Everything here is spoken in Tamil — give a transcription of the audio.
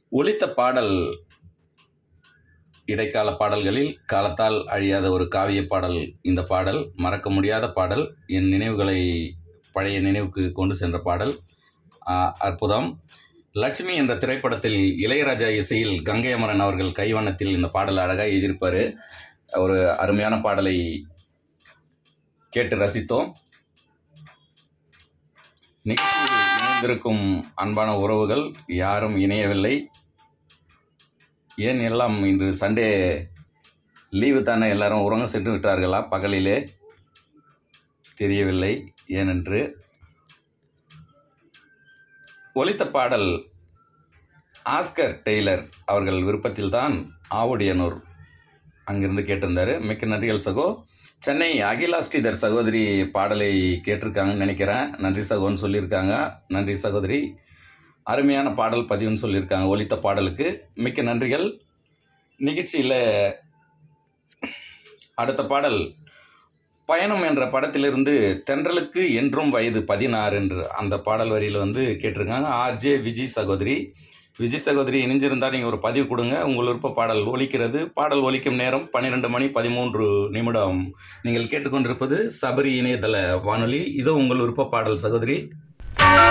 ஒலித்த பாடல் இடைக்கால பாடல்களில் காலத்தால் அழியாத ஒரு காவிய பாடல் இந்த பாடல் மறக்க முடியாத பாடல் என் நினைவுகளை பழைய நினைவுக்கு கொண்டு சென்ற பாடல் ஆ, அற்புதம் லட்சுமி என்ற திரைப்படத்தில் இளையராஜா இசையில் கங்கை அமரன் அவர்கள் கைவண்ணத்தில் இந்த பாடல் அழகாக எழுதியிருப்பார் ஒரு அருமையான பாடலை கேட்டு ரசித்தோம் நிகழ்ச்சியில் இணைந்திருக்கும் அன்பான உறவுகள் யாரும் இணையவில்லை ஏன் எல்லாம் இன்று சண்டே லீவு தானே எல்லாரும் உறங்க சென்று விட்டார்களா பகலிலே தெரியவில்லை ஏனென்று ஒலித்த பாடல் ஆஸ்கர் டெய்லர் அவர்கள் விருப்பத்தில்தான் ஆவுடையனூர் அங்கிருந்து கேட்டிருந்தாரு மிக்க நன்றிகள் சகோ சென்னை அகிலா ஸ்ரீதர் சகோதரி பாடலை கேட்டிருக்காங்கன்னு நினைக்கிறேன் நன்றி சகோன்னு சொல்லியிருக்காங்க நன்றி சகோதரி அருமையான பாடல் பதிவுன்னு சொல்லியிருக்காங்க ஒலித்த பாடலுக்கு மிக்க நன்றிகள் நிகழ்ச்சியில் அடுத்த பாடல் பயணம் என்ற படத்திலிருந்து தென்றலுக்கு என்றும் வயது பதினாறு என்று அந்த பாடல் வரியில் வந்து கேட்டிருக்காங்க ஆர்ஜே விஜய் சகோதரி விஜய் சகோதரி இணைஞ்சிருந்தால் நீங்கள் ஒரு பதிவு கொடுங்க உங்கள் விருப்ப பாடல் ஒலிக்கிறது பாடல் ஒலிக்கும் நேரம் பன்னிரெண்டு மணி பதிமூன்று நிமிடம் நீங்கள் கேட்டுக்கொண்டிருப்பது சபரி இணையதள வானொலி இதோ உங்கள் விருப்ப பாடல் சகோதரி